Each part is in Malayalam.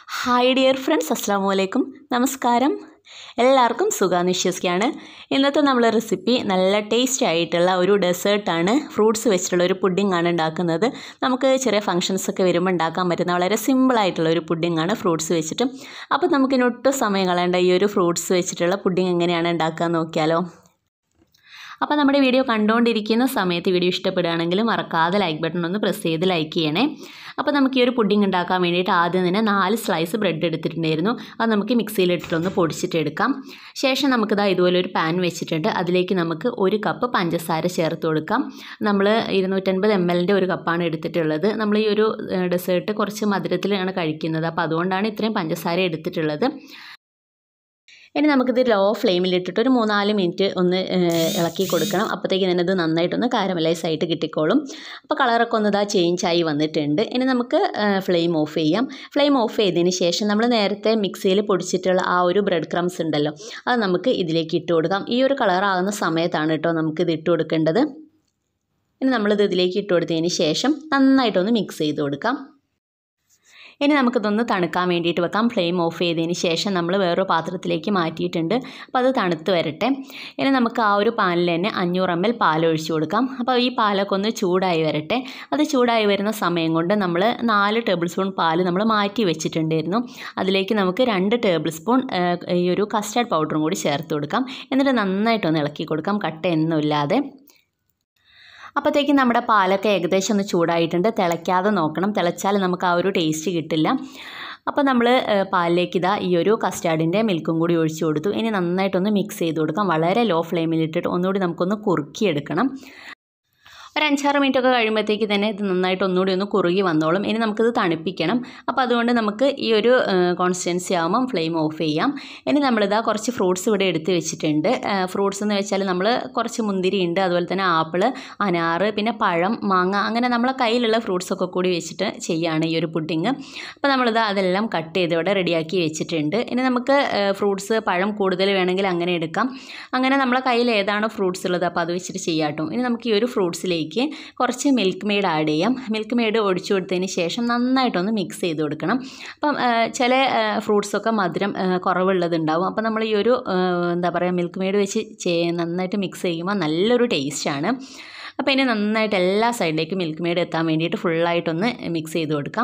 ഹായ് ഡിയർ ഫ്രണ്ട്സ് അസ്സാം വലൈക്കും നമസ്കാരം എല്ലാവർക്കും സുഖമെന്ന് വിശ്വസിക്കുകയാണ് ഇന്നത്തെ നമ്മളെ റെസിപ്പി നല്ല ടേസ്റ്റി ആയിട്ടുള്ള ഒരു ഡെസേർട്ടാണ് ഫ്രൂട്ട്സ് വെച്ചിട്ടുള്ള ഒരു പുഡിംഗ് ആണ് ഉണ്ടാക്കുന്നത് നമുക്ക് ചെറിയ ഫങ്ഷൻസ് ഒക്കെ വരുമ്പോൾ ഉണ്ടാക്കാൻ പറ്റുന്ന വളരെ സിമ്പിളായിട്ടുള്ള ഒരു പുഡിംഗ് ആണ് ഫ്രൂട്ട്സ് വെച്ചിട്ട് അപ്പോൾ നമുക്കിനി ഒട്ടും സമയം കളയേണ്ട ഈ ഒരു ഫ്രൂട്ട്സ് വെച്ചിട്ടുള്ള പുഡിംഗ് എങ്ങനെയാണ് ഉണ്ടാക്കുക നോക്കിയാലോ അപ്പോൾ നമ്മുടെ വീഡിയോ കണ്ടുകൊണ്ടിരിക്കുന്ന സമയത്ത് വീഡിയോ ഇഷ്ടപ്പെടുകയാണെങ്കിൽ മറക്കാതെ ലൈക്ക് ബട്ടൺ ഒന്ന് പ്രസ് ചെയ്ത് ലൈക്ക് ചെയ്യണേ അപ്പോൾ നമുക്ക് ഈ ഒരു പുഡിംഗ് ഉണ്ടാക്കാൻ വേണ്ടിയിട്ട് ആദ്യം തന്നെ നാല് സ്ലൈസ് ബ്രെഡ് എടുത്തിട്ടുണ്ടായിരുന്നു അത് നമുക്ക് മിക്സിയിലിട്ടിട്ടൊന്ന് പൊടിച്ചിട്ടെടുക്കാം ശേഷം നമുക്കിതാ ഇതുപോലെ ഒരു പാൻ വെച്ചിട്ടുണ്ട് അതിലേക്ക് നമുക്ക് ഒരു കപ്പ് പഞ്ചസാര ചേർത്ത് കൊടുക്കാം നമ്മൾ ഇരുന്നൂറ്റൻപത് എം എല്ലിൻ്റെ ഒരു കപ്പാണ് എടുത്തിട്ടുള്ളത് നമ്മൾ ഈ ഒരു ഡെസേർട്ട് കുറച്ച് മധുരത്തിലാണ് കഴിക്കുന്നത് അപ്പോൾ അതുകൊണ്ടാണ് ഇത്രയും പഞ്ചസാര എടുത്തിട്ടുള്ളത് ഇനി നമുക്കിത് ലോ ഫ്ലെയിമിലിട്ടിട്ട് ഒരു മൂന്നാല് മിനിറ്റ് ഒന്ന് ഇളക്കി കൊടുക്കണം അപ്പോഴത്തേക്ക് തന്നെ ഇത് നന്നായിട്ടൊന്ന് കാരമലൈസ് ആയിട്ട് കിട്ടിക്കോളും അപ്പോൾ കളറൊക്കെ ഒന്ന് ഇതാ ചേഞ്ച് ആയി വന്നിട്ടുണ്ട് ഇനി നമുക്ക് ഫ്ലെയിം ഓഫ് ചെയ്യാം ഫ്ലെയിം ഓഫ് ചെയ്തതിന് ശേഷം നമ്മൾ നേരത്തെ മിക്സിയിൽ പൊടിച്ചിട്ടുള്ള ആ ഒരു ബ്രെഡ് ക്രംസ് ഉണ്ടല്ലോ അത് നമുക്ക് ഇതിലേക്ക് ഇട്ട് കൊടുക്കാം ഈ ഒരു കളറാകുന്ന സമയത്താണ് കേട്ടോ നമുക്കിത് ഇട്ട് കൊടുക്കേണ്ടത് ഇനി നമ്മളിത് ഇതിലേക്ക് ഇട്ട് കൊടുത്തതിന് ശേഷം നന്നായിട്ടൊന്ന് മിക്സ് ചെയ്ത് കൊടുക്കാം ഇനി നമുക്കിതൊന്ന് തണുക്കാൻ വേണ്ടിയിട്ട് വെക്കാം ഫ്ലെയിം ഓഫ് ചെയ്തതിന് ശേഷം നമ്മൾ വേറൊരു പാത്രത്തിലേക്ക് മാറ്റിയിട്ടുണ്ട് അപ്പോൾ അത് തണുത്ത് വരട്ടെ ഇനി നമുക്ക് ആ ഒരു പാനിൽ തന്നെ അഞ്ഞൂറ് എം എൽ പാൽ ഒഴിച്ചു കൊടുക്കാം അപ്പോൾ ഈ പാലൊക്കെ ഒന്ന് ചൂടായി വരട്ടെ അത് ചൂടായി വരുന്ന സമയം കൊണ്ട് നമ്മൾ നാല് ടേബിൾ സ്പൂൺ പാൽ നമ്മൾ മാറ്റി വെച്ചിട്ടുണ്ടായിരുന്നു അതിലേക്ക് നമുക്ക് രണ്ട് ടേബിൾ സ്പൂൺ ഈ ഒരു കസ്റ്റാർഡ് പൗഡറും കൂടി ചേർത്ത് കൊടുക്കാം എന്നിട്ട് നന്നായിട്ടൊന്ന് ഇളക്കി കൊടുക്കാം കട്ടയൊന്നുമില്ലാതെ അപ്പോഴത്തേക്കും നമ്മുടെ പാലൊക്കെ ഏകദേശം ഒന്ന് ചൂടായിട്ടുണ്ട് തിളയ്ക്കാതെ നോക്കണം തിളച്ചാൽ നമുക്ക് ആ ഒരു ടേസ്റ്റ് കിട്ടില്ല അപ്പോൾ നമ്മൾ പാലിലേക്ക് ഇതാ ഈ ഒരു കസ്റ്റാർഡിൻ്റെ മിൽക്കും കൂടി ഒഴിച്ചു കൊടുത്തു ഇനി നന്നായിട്ടൊന്ന് മിക്സ് ചെയ്ത് കൊടുക്കാം വളരെ ലോ ഫ്ലെയിമിലിട്ടിട്ട് ഒന്നുകൂടി നമുക്കൊന്ന് കുറുക്കിയെടുക്കണം ഒരു അഞ്ചാറ് മിനിറ്റ് ഒക്കെ കഴിയുമ്പോഴത്തേക്ക് തന്നെ ഇത് നന്നായിട്ട് ഒന്നുകൂടി ഒന്ന് കുറുകി വന്നോളും ഇനി നമുക്കിത് തണുപ്പിക്കണം അപ്പോൾ അതുകൊണ്ട് നമുക്ക് ഈ ഒരു കോൺസ്റ്റൻസി ആകുമ്പം ഫ്ലെയിം ഓഫ് ചെയ്യാം ഇനി നമ്മളിതാ കുറച്ച് ഫ്രൂട്ട്സ് ഇവിടെ എടുത്ത് വെച്ചിട്ടുണ്ട് ഫ്രൂട്ട്സ് എന്ന് വെച്ചാൽ നമ്മൾ കുറച്ച് മുന്തിരി ഉണ്ട് അതുപോലെ തന്നെ ആപ്പിൾ അനാറ് പിന്നെ പഴം മാങ്ങ അങ്ങനെ നമ്മളെ കയ്യിലുള്ള ഫ്രൂട്ട്സൊക്കെ കൂടി വെച്ചിട്ട് ചെയ്യുകയാണ് ഈ ഒരു പുഡിങ് അപ്പോൾ നമ്മളിത് അതെല്ലാം കട്ട് ചെയ്ത് ഇവിടെ റെഡിയാക്കി വെച്ചിട്ടുണ്ട് ഇനി നമുക്ക് ഫ്രൂട്ട്സ് പഴം കൂടുതൽ വേണമെങ്കിൽ അങ്ങനെ എടുക്കാം അങ്ങനെ നമ്മളെ കയ്യിൽ ഏതാണോ ഫ്രൂട്ട്സ് ഉള്ളത് അപ്പോൾ അത് വെച്ചിട്ട് ചെയ്യാട്ടോ ഇനി നമുക്ക് ഈ ഒരു ഫ്രൂട്ട്സിലേക്ക് ഇതിലേക്ക് കുറച്ച് മിൽക്ക് മെയ്ഡ് ആഡ് ചെയ്യാം മിൽക്ക് മെയ്ഡ് ഒഴിച്ചു കൊടുത്തതിന് ശേഷം നന്നായിട്ടൊന്ന് മിക്സ് ചെയ്ത് കൊടുക്കണം അപ്പം ചില ഫ്രൂട്ട്സൊക്കെ മധുരം കുറവുള്ളതുണ്ടാവും അപ്പം നമ്മൾ ഈ ഒരു എന്താ പറയുക മിൽക്ക് മെയ്ഡ് വെച്ച് നന്നായിട്ട് മിക്സ് ചെയ്യുമ്പോൾ നല്ലൊരു ടേസ്റ്റാണ് അപ്പോൾ ഇനി നന്നായിട്ട് എല്ലാ സൈഡിലേക്കും മിൽക്ക് മെയ്ഡ് എത്താൻ വേണ്ടിയിട്ട് ഫുള്ളായിട്ടൊന്ന് മിക്സ് ചെയ്ത് കൊടുക്കാം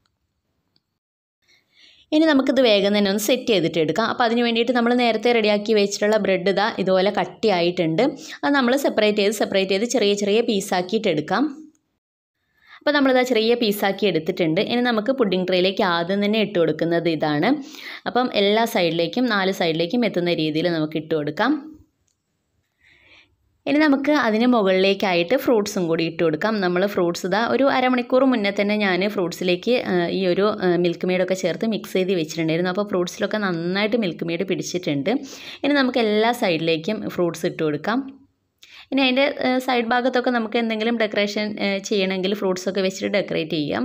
ഇനി നമുക്കിത് വേഗം തന്നെ ഒന്ന് സെറ്റ് ചെയ്തിട്ട് എടുക്കാം അപ്പോൾ അതിന് വേണ്ടിയിട്ട് നമ്മൾ നേരത്തെ റെഡിയാക്കി വെച്ചിട്ടുള്ള ബ്രെഡ് ഇതാ ഇതുപോലെ കട്ടിയായിട്ടുണ്ട് അത് നമ്മൾ സെപ്പറേറ്റ് ചെയ്ത് സെപ്പറേറ്റ് ചെയ്ത് ചെറിയ ചെറിയ പീസാക്കിയിട്ട് എടുക്കാം അപ്പോൾ നമ്മളിതാ ചെറിയ പീസാക്കി എടുത്തിട്ടുണ്ട് ഇനി നമുക്ക് പുഡിംഗ് ട്രേയിലേക്ക് ആദ്യം തന്നെ ഇട്ട് കൊടുക്കുന്നത് ഇതാണ് അപ്പം എല്ലാ സൈഡിലേക്കും നാല് സൈഡിലേക്കും എത്തുന്ന രീതിയിൽ നമുക്ക് ഇട്ട് കൊടുക്കാം ഇനി നമുക്ക് അതിന് മുകളിലേക്കായിട്ട് ഫ്രൂട്ട്സും കൂടി ഇട്ട് കൊടുക്കാം നമ്മൾ ഫ്രൂട്ട്സ് ഇതാ ഒരു അരമണിക്കൂർ മുന്നേ തന്നെ ഞാൻ ഫ്രൂട്ട്സിലേക്ക് ഈ ഒരു മിൽക്ക് മെയ്ഡൊക്കെ ചേർത്ത് മിക്സ് ചെയ്ത് വെച്ചിട്ടുണ്ടായിരുന്നു അപ്പോൾ ഫ്രൂട്ട്സിലൊക്കെ നന്നായിട്ട് മിൽക്ക് മെയ്ഡ് പിടിച്ചിട്ടുണ്ട് ഇനി നമുക്ക് എല്ലാ സൈഡിലേക്കും ഫ്രൂട്ട്സ് ഇട്ട് കൊടുക്കാം ഇനി അതിൻ്റെ സൈഡ് ഭാഗത്തൊക്കെ നമുക്ക് എന്തെങ്കിലും ഡെക്കറേഷൻ ചെയ്യണമെങ്കിൽ ഫ്രൂട്ട്സൊക്കെ വെച്ചിട്ട് ഡെക്കറേറ്റ് ചെയ്യാം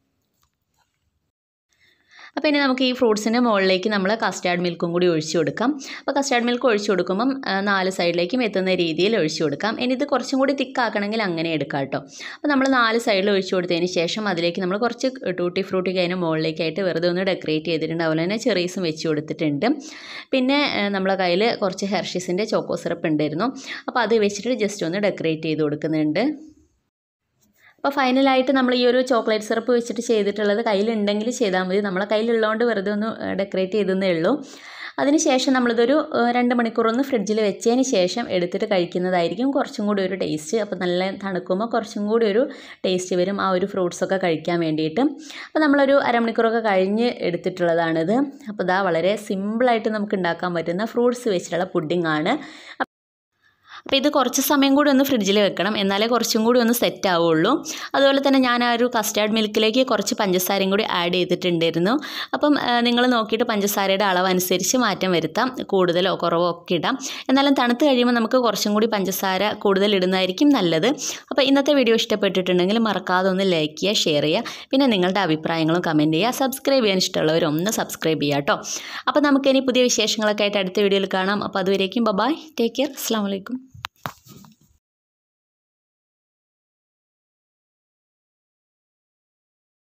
അപ്പോൾ ഇനി നമുക്ക് ഈ ഫ്രൂട്ട്സിൻ്റെ മുകളിലേക്ക് നമ്മൾ കസ്റ്റാർഡ് മിൽക്കും കൂടി ഒഴിച്ചു കൊടുക്കാം അപ്പോൾ കസ്റ്റാർഡ് മിൽക്ക് ഒഴിച്ചു കൊടുക്കുമ്പം നാല് സൈഡിലേക്കും എത്തുന്ന രീതിയിൽ ഒഴിച്ചു കൊടുക്കാം ഇനി ഇത് കുറച്ചും കൂടി തിക്കാക്കണമെങ്കിൽ അങ്ങനെ എടുക്കാം കേട്ടോ അപ്പോൾ നമ്മൾ നാല് സൈഡിൽ ഒഴിച്ചു കൊടുത്തതിന് ശേഷം അതിലേക്ക് നമ്മൾ കുറച്ച് ടൂട്ടി ഫ്രൂട്ടി അതിന് മുകളിലേക്കായിട്ട് വെറുതെ ഒന്ന് ഡെക്കറേറ്റ് ചെയ്തിട്ടുണ്ട് അതുപോലെ തന്നെ ചെറീസും വെച്ച് കൊടുത്തിട്ടുണ്ട് പിന്നെ നമ്മളെ കയ്യിൽ കുറച്ച് ഹെർഷീസിൻ്റെ ചോക്കോ സിറപ്പ് ഉണ്ടായിരുന്നു അപ്പോൾ അത് വെച്ചിട്ട് ജസ്റ്റ് ഒന്ന് ഡെക്കറേറ്റ് ചെയ്ത് കൊടുക്കുന്നുണ്ട് അപ്പോൾ ഫൈനലായിട്ട് നമ്മൾ ഈ ഒരു ചോക്ലേറ്റ് സിറപ്പ് വെച്ചിട്ട് ചെയ്തിട്ടുള്ളത് കയ്യിലുണ്ടെങ്കിൽ ചെയ്താൽ മതി നമ്മളെ കയ്യിലുള്ളതുകൊണ്ട് വെറുതെ ഒന്ന് ഡെക്കറേറ്റ് ചെയ്തെന്നേ ഉള്ളൂ അതിനുശേഷം നമ്മളിതൊരു രണ്ട് മണിക്കൂർ ഒന്ന് ഫ്രിഡ്ജിൽ വെച്ചതിന് ശേഷം എടുത്തിട്ട് കഴിക്കുന്നതായിരിക്കും കുറച്ചും കൂടി ഒരു ടേസ്റ്റ് അപ്പോൾ നല്ല തണുക്കുമ്പോൾ കുറച്ചും കൂടി ഒരു ടേസ്റ്റ് വരും ആ ഒരു ഫ്രൂട്ട്സൊക്കെ കഴിക്കാൻ വേണ്ടിയിട്ട് അപ്പോൾ നമ്മളൊരു അരമണിക്കൂറൊക്കെ കഴിഞ്ഞ് എടുത്തിട്ടുള്ളതാണിത് അപ്പോൾ ഇതാ വളരെ സിമ്പിളായിട്ട് നമുക്ക് ഉണ്ടാക്കാൻ പറ്റുന്ന ഫ്രൂട്ട്സ് വെച്ചിട്ടുള്ള പുഡിംഗ് ആണ് അപ്പോൾ ഇത് കുറച്ച് സമയം കൂടി ഒന്ന് ഫ്രിഡ്ജിൽ വെക്കണം എന്നാലേ കുറച്ചും കൂടി ഒന്ന് സെറ്റ് ആവുള്ളൂ അതുപോലെ തന്നെ ഞാൻ ആ ഒരു കസ്റ്റാർഡ് മിൽക്കിലേക്ക് കുറച്ച് പഞ്ചസാരയും കൂടി ആഡ് ചെയ്തിട്ടുണ്ടായിരുന്നു അപ്പം നിങ്ങൾ നോക്കിയിട്ട് പഞ്ചസാരയുടെ അളവ് അനുസരിച്ച് മാറ്റം വരുത്താം കൂടുതലോ കുറവോ ഒക്കെ ഇടാം എന്നാലും തണുത്ത് കഴിയുമ്പോൾ നമുക്ക് കുറച്ചും കൂടി പഞ്ചസാര കൂടുതൽ ഇടുന്നതായിരിക്കും നല്ലത് അപ്പോൾ ഇന്നത്തെ വീഡിയോ ഇഷ്ടപ്പെട്ടിട്ടുണ്ടെങ്കിൽ മറക്കാതെ ഒന്ന് ലൈക്ക് ചെയ്യുക ഷെയർ ചെയ്യുക പിന്നെ നിങ്ങളുടെ അഭിപ്രായങ്ങളും കമൻറ്റ് ചെയ്യുക സബ്സ്ക്രൈബ് ചെയ്യാൻ ഇഷ്ടമുള്ളവർ ഒന്ന് സബ്സ്ക്രൈബ് ചെയ്യുക കേട്ടോ അപ്പോൾ നമുക്കിനി പുതിയ വിശേഷങ്ങളൊക്കെ ആയിട്ട് അടുത്ത വീഡിയോയിൽ കാണാം അപ്പോൾ അതുവരേക്കും ബൈ ടേക്ക് കെയർ അസ്സാം വലൈക്കും